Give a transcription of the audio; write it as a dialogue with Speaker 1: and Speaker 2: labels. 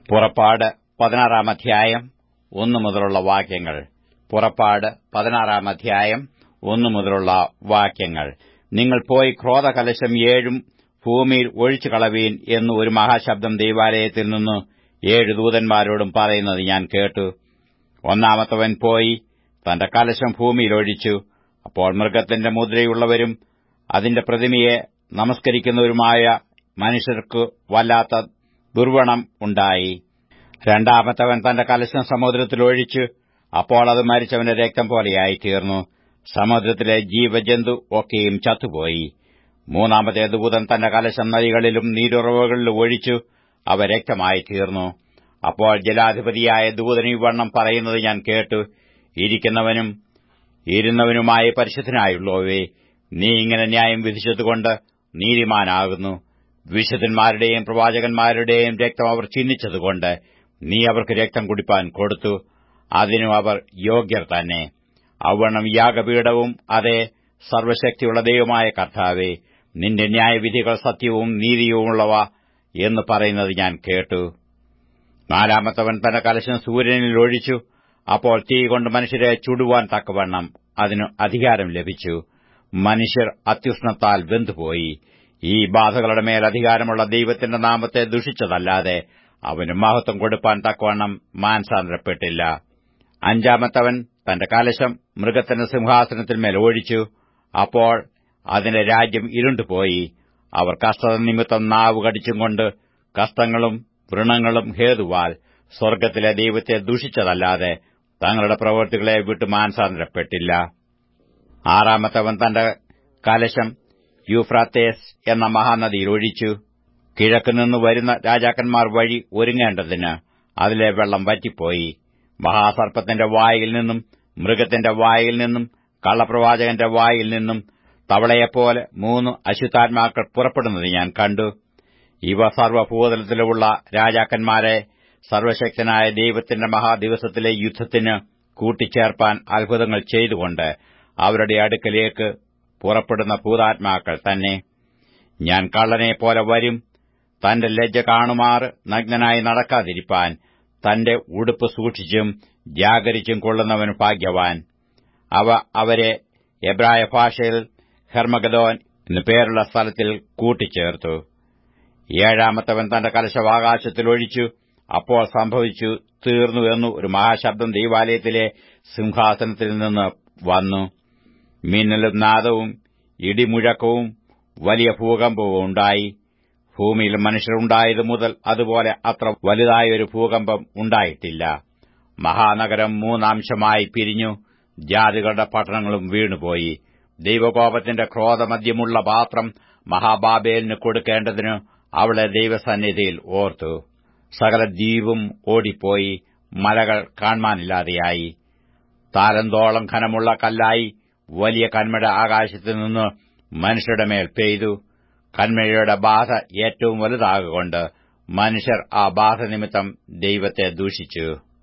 Speaker 1: പുറപ്പാട് പതിനാറാം അധ്യായം ഒന്നു മുതലുള്ള വാക്യങ്ങൾ പുറപ്പാട് പതിനാറാം അധ്യായം ഒന്നു മുതലുള്ള വാക്യങ്ങൾ നിങ്ങൾ പോയി ക്രോധകലശം ഏഴും ഭൂമിയിൽ ഒഴിച്ചു കളവീൻ എന്ന് ഒരു മഹാശബ്ദം ദൈവാലയത്തിൽ നിന്ന് ഏഴ് ദൂതന്മാരോടും പറയുന്നത് ഞാൻ കേട്ടു ഒന്നാമത്തവൻ പോയി തന്റെ കലശം ഭൂമിയിൽ ഒഴിച്ചു അപ്പോൾ മൃഗത്തിന്റെ മുദ്രയുള്ളവരും അതിന്റെ പ്രതിമയെ നമസ്കരിക്കുന്നവരുമായ മനുഷ്യർക്ക് വല്ലാത്ത ദുർവണം ഉണ്ടായി രണ്ടാമത്തവൻ തന്റെ കലശം സമുദ്രത്തിൽ ഒഴിച്ചു അപ്പോൾ അത് മരിച്ചവന്റെ രക്തം പോലെയായി തീർന്നു സമുദ്രത്തിലെ ജീവജന്തു ഒക്കെയും ചത്തുപോയി മൂന്നാമത്തെ ദൂതൻ തന്റെ കലശം നദികളിലും നീരുറവുകളിലും ഒഴിച്ചു അവ രക്തമായി തീർന്നു അപ്പോൾ ജലാധിപതിയായ ദൂതൻ ഇവണ്ണം പറയുന്നത് ഞാൻ കേട്ടു ഇരിക്കുന്നവനും ഇരുന്നവനുമായ പരിശുദ്ധനായുള്ളവേ നീ ഇങ്ങനെ ന്യായം വിധിച്ചതുകൊണ്ട് നീതിമാനാകുന്നു വിശുദ്ധന്മാരുടെയും പ്രവാചകന്മാരുടെയും രക്തം അവർ ചിഹ്നിച്ചതുകൊണ്ട് നീ അവർക്ക് രക്തം കുടിപ്പാൻ കൊടുത്തു അതിനും അവർ യോഗ്യർ തന്നെ അവണ്ണം യാഗപീഠവും അതേ സർവശക്തിയുള്ള ദൈവമായ കർത്താവേ നിന്റെ ന്യായവിധികൾ സത്യവും നീതിയുമുള്ളവ എന്ന് പറയുന്നത് ഞാൻ കേട്ടു നാലാമത്തവൻ തന്റെ കലശം സൂര്യനിൽ ഒഴിച്ചു അപ്പോൾ തീ കൊണ്ട് മനുഷ്യരെ ചുടുവാൻ തക്കവണ്ണം അതിന് അധികാരം ലഭിച്ചു മനുഷ്യർ അത്യുഷ്ണത്താൽ വെന്തുപോയി ഈ ബാധകളുടെ മേൽ അധികാരമുള്ള ദൈവത്തിന്റെ നാമത്തെ ദുഷിച്ചതല്ലാതെ അവന് മഹത്വം കൊടുപ്പാൻ തക്കവണ്ണം മാനസാന്തരപ്പെട്ടില്ല അഞ്ചാമത്തവൻ തന്റെ കലശം മൃഗത്തിന്റെ സിംഹാസനത്തിന്മേൽ ഒഴിച്ചു അപ്പോൾ അതിന്റെ രാജ്യം ഇരുണ്ടുപോയി അവർ കഷ്ടത നിമിത്തം നാവ് കടിച്ചും കൊണ്ട് കഷ്ടങ്ങളും വൃണങ്ങളും ഹേതുവാൽ സ്വർഗ്ഗത്തിലെ ദൈവത്തെ ദുഷിച്ചതല്ലാതെ തങ്ങളുടെ പ്രവൃത്തികളെ വിട്ട് മാനസാന്തരപ്പെട്ടില്ല ആറാമത്തവൻ തന്റെ കലശം യൂഫ്രാത്തേസ് എന്ന മഹാനദിയിൽ ഒഴിച്ചു കിഴക്കുനിന്ന് വരുന്ന രാജാക്കന്മാർ വഴി ഒരുങ്ങേണ്ടതിന് അതിലെ വെള്ളം വറ്റിപ്പോയി മഹാസർപ്പത്തിന്റെ വായിൽ നിന്നും മൃഗത്തിന്റെ വായിൽ നിന്നും കള്ളപ്രവാചകന്റെ വായിൽ നിന്നും തവളയെപ്പോലെ മൂന്ന് അശുദ്ധാത്മാക്കൾ പുറപ്പെടുന്നത് ഞാൻ കണ്ടു ഇവ സർവഭൂതലത്തിലുമുള്ള രാജാക്കന്മാരെ സർവശക്തനായ ദൈവത്തിന്റെ മഹാദിവസത്തിലെ യുദ്ധത്തിന് കൂട്ടിച്ചേർപ്പാൻ അത്ഭുതങ്ങൾ ചെയ്തുകൊണ്ട് അവരുടെ അടുക്കലേക്ക് പുറപ്പെടുന്ന ഭൂതാത്മാക്കൾ തന്നെ ഞാൻ കള്ളനെപ്പോലെ വരും തന്റെ ലജ്ജ കാണുമാർ നഗ്നനായി നടക്കാതിരിപ്പാൻ തന്റെ ഉടുപ്പ് സൂക്ഷിച്ചും ജാഗരിച്ചും കൊള്ളുന്നവൻ ഭാഗ്യവാൻ അവ അവരെ എബ്രായ ഭാഷയിൽ ഹെർമഗദോൻ എന്നു പേരുള്ള സ്ഥലത്തിൽ കൂട്ടിച്ചേർത്തു ഏഴാമത്തവൻ തന്റെ കലശം ആകാശത്തിൽ ഒഴിച്ചു അപ്പോൾ സംഭവിച്ചു തീർന്നു എന്നു ഒരു മഹാശബ്ദം ദൈവാലയത്തിലെ സിംഹാസനത്തിൽ നിന്ന് വന്നു മിന്നലും നാദവും ഇടിമുഴക്കവും വലിയ ഭൂകമ്പവും ഉണ്ടായി ഭൂമിയിൽ മനുഷ്യരുണ്ടായതു മുതൽ അതുപോലെ അത്ര വലുതായൊരു ഭൂകമ്പം ഉണ്ടായിട്ടില്ല മഹാനഗരം മൂന്നാംശമായി പിരിഞ്ഞു ജാതികളുടെ പട്ടണങ്ങളും വീണുപോയി ദൈവകോപത്തിന്റെ ക്രോധമദ്യമുള്ള പാത്രം മഹാബാബേലിന് കൊടുക്കേണ്ടതിന് അവളെ ദൈവസന്നിധിയിൽ ഓർത്തു സകല ദ്വീപും ഓടിപ്പോയി മലകൾ കാണാനില്ലാതെയായി താരന്തോളം ഘനമുള്ള കല്ലായി വലിയ കന്മഴ ആകാശത്തു നിന്ന് മനുഷ്യരുടെ മേൽ പെയ്തു കന്മഴയുടെ ബാധ ഏറ്റവും വലുതാകൊണ്ട് മനുഷ്യർ ആ ബാധ നിമിത്തം ദൈവത്തെ ദൂഷിച്ചു